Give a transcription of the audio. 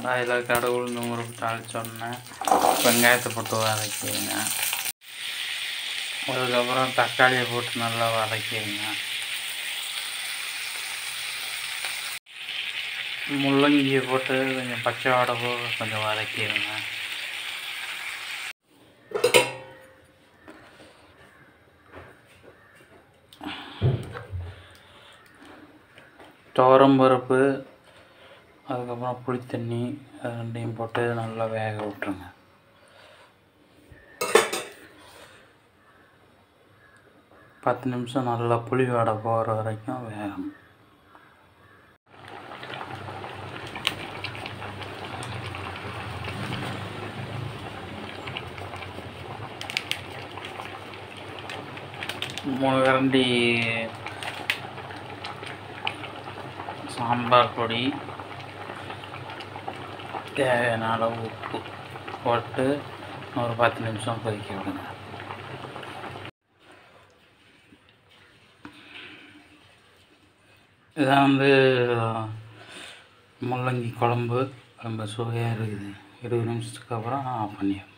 கடாயில் கடவுள் உளுந்து முறுக்கு தாளிச்சோன்னே வெங்காயத்தை போட்டு வதக்கிடுங்க அதுக்கப்புறம் தக்காளியை போட்டு நல்லா வதக்கிடுங்க முள்ளங்கியை போட்டு கொஞ்சம் பச்சை வாடை போக கொஞ்சம் வதக்கிடுங்க துவரம்பருப்பு அதுக்கப்புறம் புளித்தண்ணி அது ரெண்டையும் போட்டு நல்லா வேக விட்டுருங்க பத்து நிமிஷம் நல்லா புளி வாடை போகிற வரைக்கும் வேகணும் மூணு கரண்டி சாம்பார் பொடி தேவையான அளவு உப்பு போட்டு ஒரு பத்து நிமிஷம் கொதிக்க விடுங்க இதான் வந்து முள்ளங்கி குழம்பு ரொம்ப சுவையாக இருக்குது இருபது நிமிஷத்துக்கு அப்புறம் ஆஃப் பண்ணிடுங்க